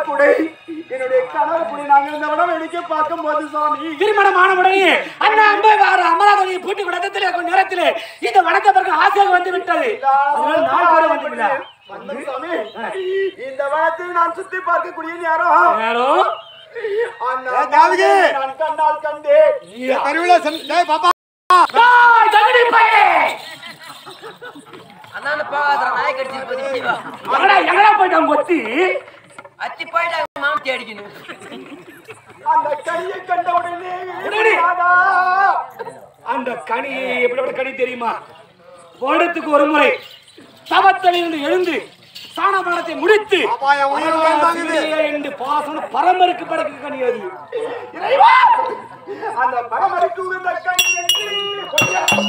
கூட என்னுடைய கணவர் கூட நாங்க இந்த படம் எடுக்க பார்க்கும் போது சாமி திருமணம் ஆனவுடனே அண்ணா அம்பை வார அமராவதியை பூட்டி விடத்திலே கொஞ்ச நேரத்திலே இந்த வடக்க பிறகு ஆசையாக வந்து விட்டது அதனால நாலு பேரும் வந்துவிடா வந்த சாமி இந்த வனத்தில் நான் சுத்தி பார்க்கக்கூடிய நேரம் யாரோ அந்த ஏ, தேவகி! நான் கண்ணால் கண்டேன் தெருவுல செல்- டேய் பாப்பா டேய், தகுதி பையனே! அண்ணாந்து போகாத நாய் கடிச்சிட்டு போய் வா எங்கடா எங்கடா போயிட்டான் கொத்தி அத்தி போயிட்டா மாமத்தி அடிக்கணும் அந்த கனியை கண்ட உடனே உடனே? ராதா, அந்த கனி எப்படிப்பட்ட கனி தெரியுமா வருடத்துக்கு ஒரு முறை தவத்தலிருந்து எழுந்து சாணபானத்தை முடித்து பாப்பா, என் உயிர் வேண்டாங்குது. என்று பாசனம் பரம்பரைக்கு படைக்கு கனி அது இறைவா! அந்த பரமருக்கு உகந்த கனி என்று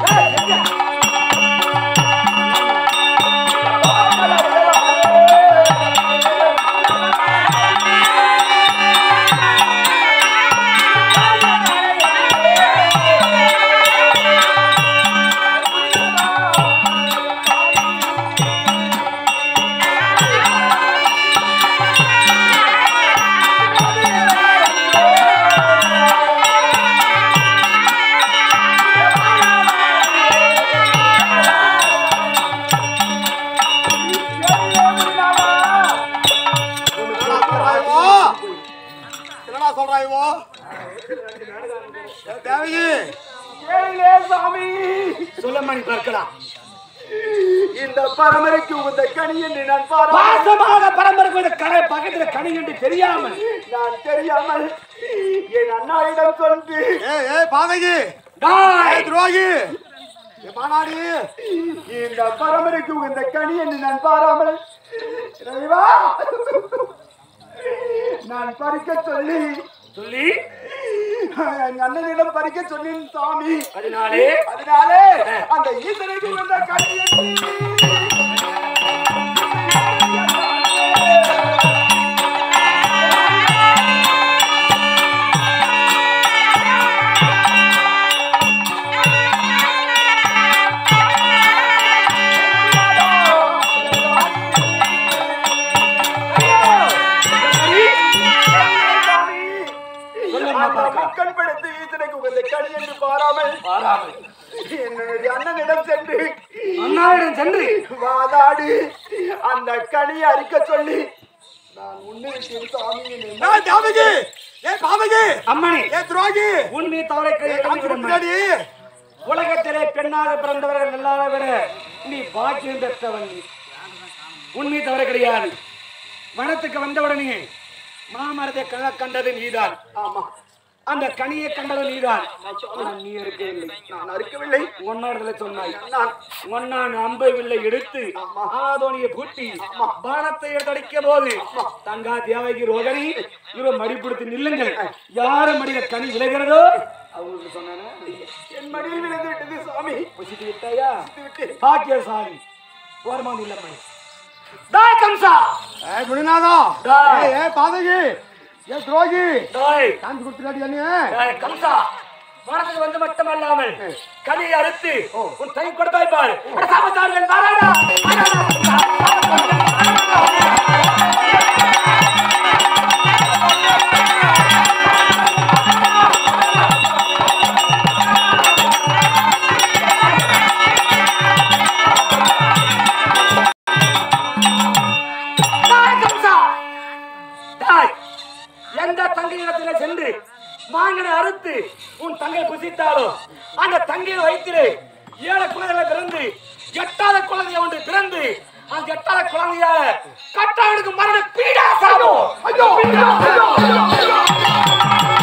என்னடா சொல்றா இவோ ஏ, தேவகி கேளிலே சாமி சொல்லமணி பார்க்கலாம் இந்த பரமருக்கு உகந்த கனி என்று நான் பாரா பாசமாக பரம்பரைக்கு இந்த கடை பக்கத்துல கனி என்று தெரியாமல் நான் தெரியாமல் என் அண்ணாவிடம் சொல்லி ஏய் ஏய் பாதகி டாய், ஏய் துரோகி ஏ மானாடி இந்த பரமருக்கு உகந்த கனி என்று நான் பாராமல் இறைவா நான் பறிக்க சொல்லி சொல்லி எங்க அண்ணனிடம் பறிக்க சொன்னேன் சாமி அதனாலே அதனாலே அந்த ஈசனுக்கு உகந்த கனி என்று சொல்லம்மா அந்த பார்க்கலாம். மக்கள் படுத்து ஈசனுக்கு உகந்த கனி என்று பாராமல் பாராமல் என்னுடைய அண்ணனிடம் சென்று அண்ணாவிடம் சென்று வாதாடி அந்த கனியை அரிக்க சொல்லி நான் உன்னிருக்கேன் சாமி என்னை ஏய் தேவகி ஏய் பாதகி அம்மணி ஏ துரோகி உண்மை தவறை ஏய் காஞ்சி கையில் முன்னாடி உலகத்திலே பெண்ணாக பிறந்தவர்கள் எல்லாரை விட நீ பாக்கியம் பெற்றவன் நீ உண்மை தவற கிடையாது வனத்துக்கு வந்தவுடனே மாமரத்தை கள்ள கண்டது நீதான் ஆமா அந்த கனியை கண்டது நீதான் ஆனால் நீ இருக்கவில்லை நான் அறுக்கவில்லை ஒன்னாடுதல சொன்னாய் நான் ஒன்னான் அம்பை வில்லை எடுத்து ஆதோனியை பூட்டி பானத்தை எடுத்தடிக்க போது தங்கா தேவகி ரோகணி இவன் மடிப்பிடித்து நில்லுங்கள் யாரு மடியில கனி விளைகிறதோ அவங்களுக்கு சொன்னானே என் மடியில் விழுந்து விட்டது சாமி புசித்து விட்டாயா விட்டேன் பாக்கியசாலி ஓரமா இல்லம்மை டா கம்சா ஏய் குருநாதா டேய். ஏய் ஏய் பாதகி ஏ துரோகி டேய் காஞ்சி கொடுத்துடாடி என்ன டேய் கம்சா மனதில் வந்து மட்டுமல்லாமல் கனியை அறுத்து உன் கை கொடுத்தாய் பாரு அட சாபத்தார்கள் வாராடா வாராடா. டேய் கம்சா டேய் எந்த தங்கையிடத்திலே சென்று மாங்கனை அறுத்து உன் தங்கை புசித்தாலோ அந்த தங்கையின் வயிற்றிலே ஏழு குழந்தைகளை பிறந்து எட்டாத குழந்தை ஒன்று பிறந்து அந்த எட்டாத குழந்தையால கட்டாளுக்கு மரண பீடா சாபம் ஐயோ பீடா, ஐயோ, ஐயோ, ஐயோ.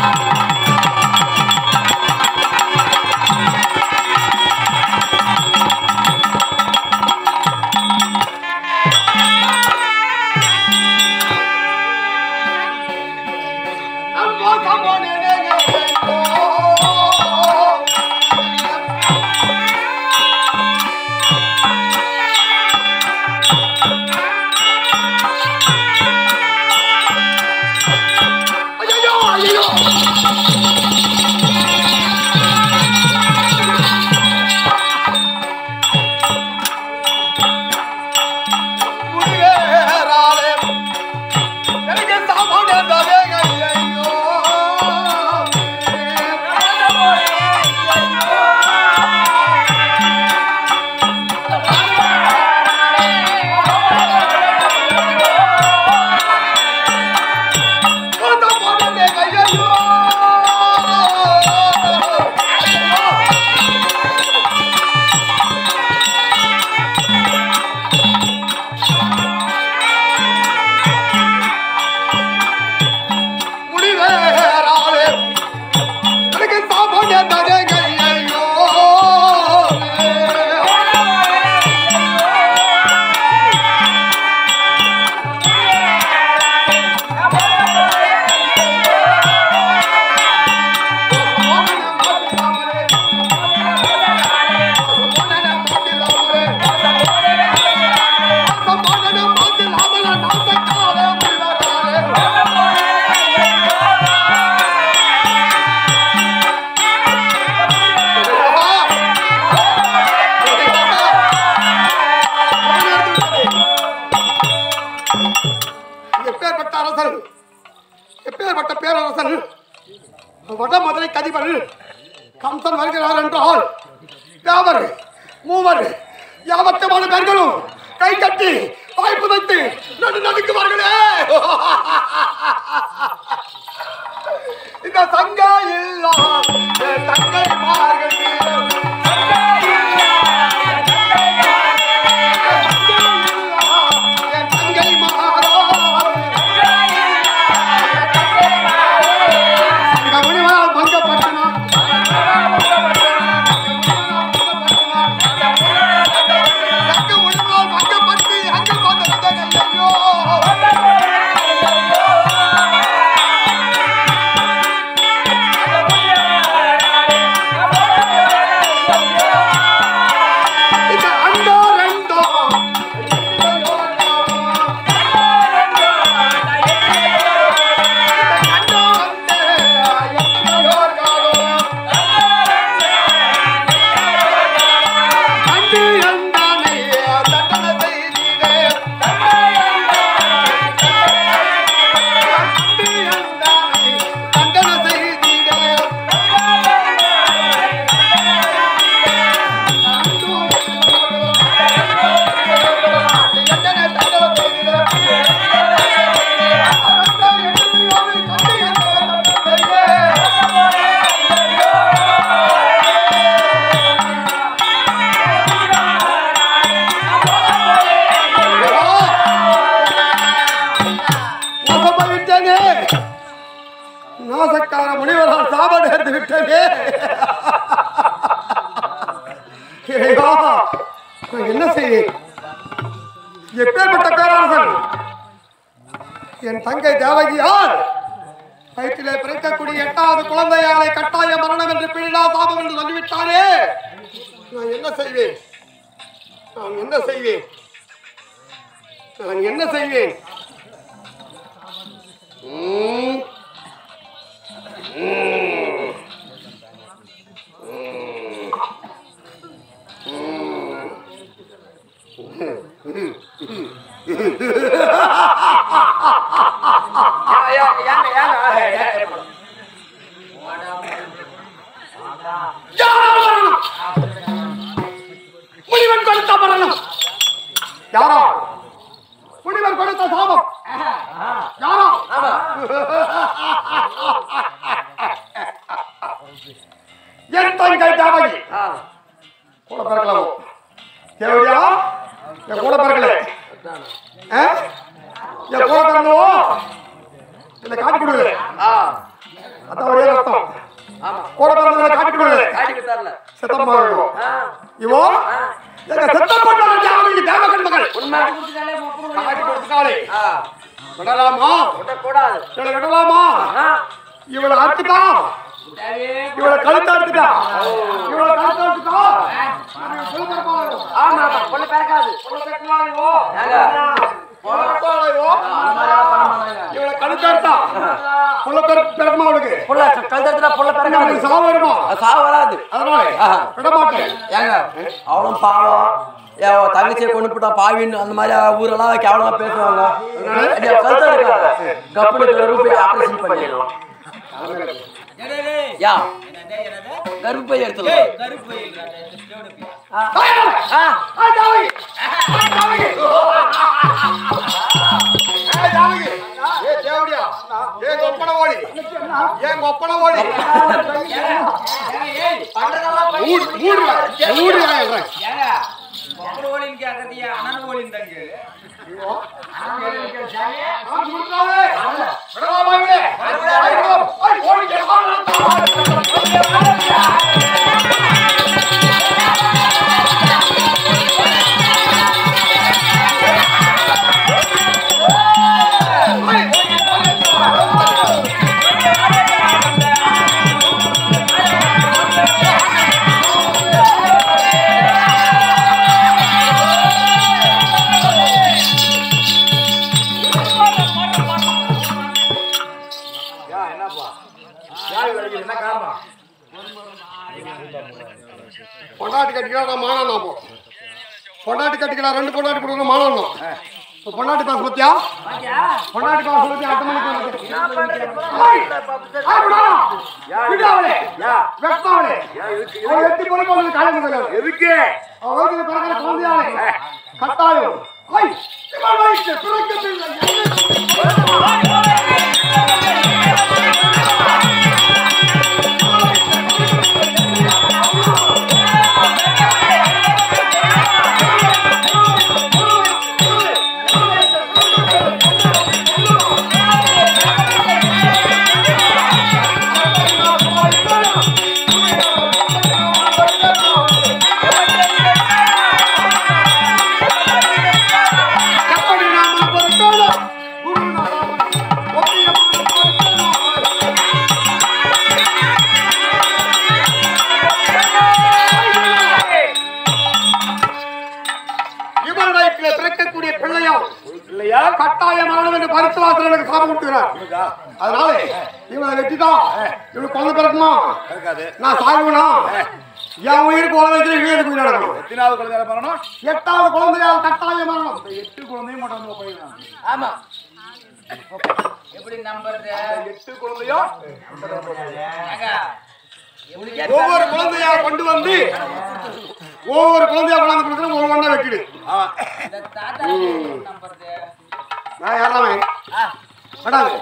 அம்போ கம்போ நேனே நேனே ஆ எப்பேற்பட்ட பேரரசன் வட மதுரை கதிபர் கம்சன் வருகிறார் என்றால் யாவர் மூவர் யாவத்தமான பேர்களும் கை கட்டி வாய்ப்பு வைத்து நடு நடுக்குவார்களே இந்த சங்கா இல்லா தங்கை தங்கை மாறோ கவனிவால் பங்கப்பட்டனா அங்க ஒழுங்கால் பங்கப்பட்டு அங்க பார்த்தது ஐயோ இந்த அண்டோ ரெண்டோ அண்டோ அந்த எத்தனையோ காலம் அண்டு அந்தானே தண்டனை செய்தீரே அண்டு அந்தானே தண்டனை செய்தீரே தண்டனை தண்டனை செய்தீரே மோசமாயிட்டேனே நாசக்கார முனிவரால் சாப்பாடு எடுத்து விட்டேனே இறைவா, நான் என்ன செய்வேன் எப்பேற்பட்ட பேரரசன் என் தங்கை தேவகியார் வயிற்றிலே பிறக்கக்கூடிய எட்டாவது குழந்தையாலை கட்டாய மரணம் என்று பிள்ளா சாபம் என்று சொல்லிவிட்டாரே நான் என்ன செய்வேன் நான் என்ன செய்வேன் நான் என்ன செய்வேன் ம். ம். முனிவன் கொடுத்த மரணம் யாரோ முனிவன் கொடுத்த சாபம் யாரோ என் தங்கை தேவகி கூட பிறக்கலாமோ தேவடியா என் கூட பிறக்கல ஆ? என் கூட பிறந்தவோ இல்லை காட்டி கொடுக்குது அதான் ஒரே அர்த்தம் கூட பிறந்தவங்களை காட்டி கொடுக்குது சித்தப்பா இருக்கும் இவோ எங்க சித்தப்பா தேவகி தேவகன் மகள் காட்டி கொடுத்துட்டாளே விடலாமா இவளை விடலாமா இவளை அறுத்துட்டா இவளை கழுத்து அறுத்துட்டா இவளை கழுத்து அறுத்துட்டா இவளை கழுத்து அறுத்தா புள்ள பிறப்பு பிறக்குமா அவளுக்கு அவளுக்கு சாவு வருமா அதனால விட மாட்டேன் ஏங்க அவளும் பாவம் ஏன் அவ தங்கச்சியை கொண்டு போட்டா பாவின்னு அந்த மாதிரி ஊரெல்லாம் கேவலமா பேசுவாங்க ஐயா, கழுத்தா இருக்காங்க கப்புனு கருப்பை ஆபரேஷன் பண்ணிடலாம் யா கருப்பை எடுத்துடலாம் ஆ, ஆ, தேவகி! ஆ, தேவகி! ஏ, தேவகி! ஏ, தேவடியா! ஏ, கொப்பன ஓடி! ஏ, கொப்பன ஓடி! மூடு, மூடுடா. மூடுடா, இவன். காசு கொடுத்துடாதே. விடலாமா இவனை? ஐயோ, ஐ, ஓடிக்க. பொண்டாட்டி கட்டிக்கலாம் மானம் போ பொண்டாட்டி கட்டிக்கலாம் ரெண்டு பொண்டாட்டி கொடுக்கணும் மானம் இப்ப பொண்டாட்டி பாசம் பத்தியா பொண்டாட்டி பாசம் பத்தி அட்டை மணிக்கு வந்து ஏய், ஏய், விடா. விடா அவளே. வெப்பாவளே. அவள் எட்டி பொறுப்பு அவளுக்கு காலையில தெரியாது. எதுக்கு அவள் வயித்துல பிறக்கிற குழந்தையாளே. கட்டாயம் ஐய், இவள் வயிற்று பிறக்கவில்லை. எப்படி நாம பொறுத்தோம் குரு நாம ஒப்பியமான பொறுத்தோம் இவள் வயிற்றில் பிறக்கக்கூடிய பிள்ளையும் இல்லையா கட்டாயமானது என்று பரிசுவாசல் எனக்கு சாபம் கொடுக்கிறார் அதனால இவளை வெட்டிதான் இவளுக்கு குழந்தை பிறக்குமா இருக்காது நான் சாகுவனா என் உயிருக்கு உழ வைக்கிற வீடு போய் நடக்கணும் எத்தனாவது குழந்தை பண்ணணும் எட்டாவது குழந்தையால் கட்டாயம் மரணம் எட்டு குழந்தையும் மட்டும் வந்து போயிடலாம் ஆமா எட்டு குழந்தையும் ஒவ்வொரு குழந்தையா கொண்டு வந்து ஒவ்வொரு குழந்தையா கொண்டாந்து கொடுக்கணும் ஒவ்வொன்றா வெட்டிடு நான் யாராமே விடாது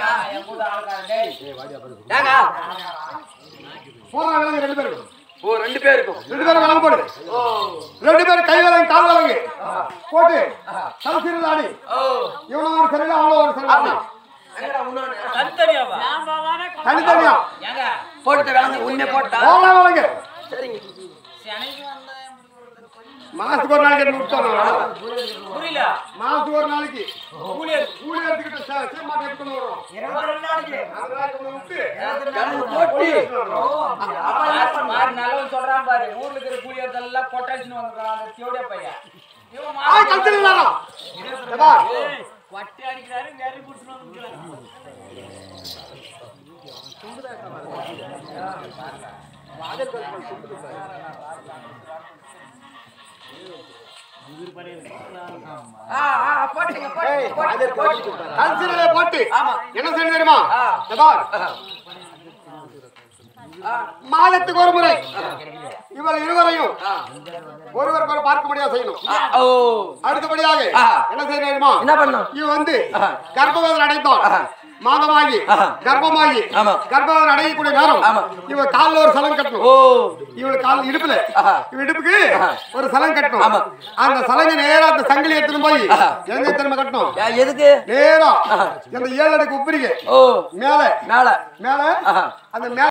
ஏங்க போடுறாங்க விலங்கு ரெண்டு பேரும் ஓ ரெண்டு பேருக்கும் ரெண்டு பேரும் விலங்கு போடு ரெண்டு பேரும் கை விலங்கு கால் விலங்கு போட்டு சமசீரில் ஆடி ஓ இவனும் ஒரு சரியில்லை அவனும் ஒரு சரியில்லை எங்கடா உன்னோன்னு? தனித்தனியா போட்டு வேலை உண்மை போட்டா போடா விலங்கு சரிங்க மாசத்துக்கு ஒரு நாளைக்கு விட்டோம் புரியல மாசத்துக்கு ஒரு நாளைக்கு கூலி எடுத்துக்கிட்டு சே- சீமாட்டை எடுத்துட்டு வரோம் அந்த நாளைக்கு கொண்டு விட்டு கிழங்கு போட்டு சொல்றான் பாரு ஊர்ல இருக்கிற கூலியர்கள் கொட்டாச்சுன்னு வந்துருக்கான் அந்த சிவடியா பையன் இவன் ஆ கழுத்துல இல்லாதா ஏப்பா, வட்டி அடிக்கிறாரு வெறி குடிச்சுன்னு வந்துருக்காரு ஆ ஆ போட்டுங்க போட்டுங்க போட்டுங்க கழுத்துல போட்டு ஆமா. என்ன செய்யணும் தெரியுமா ஆ. ஏப்பா, ஆ மாதத்துக்கு ஒரு முறை இவள் இருவரையும் ஒருவர் ஒருவர் பார்க்க முடியாது செய்யணும் ஆ, ஓ அடுத்தபடியாக ஆ. என்ன செய்யணும் தெரியுமா என்ன பண்ணணும் இவன் வந்து ஆஹா. கர்ப்பவேதனை அடைத்தான் ஆஹா. மாதமாகி ஆஹா. கர்ப்பமாகி ஆமா. கர்ப்பவேதனை அடையக்கூடிய நேரம் ஆமா. இவன் கால்ல ஒரு சலம் கட்டணும் ஓ இவள் கால் இடுப்புல ஆஹா. இவன் இடுப்புக்கு ஆஹா. ஒரு சலம் கட்டணும் ஆமா. அந்த சலங்கை நேரா அந்த சங்கிலி எடுத்துட்டு போய் ஆஹா. எங்க திரும்ப கட்டணும் யா, எதுக்கு நேரா ஆஹா. இந்த ஏழு அடுக்கு உப்பிரிகை ஓ மேல மேல மேல ஆஹா. அந்த மேல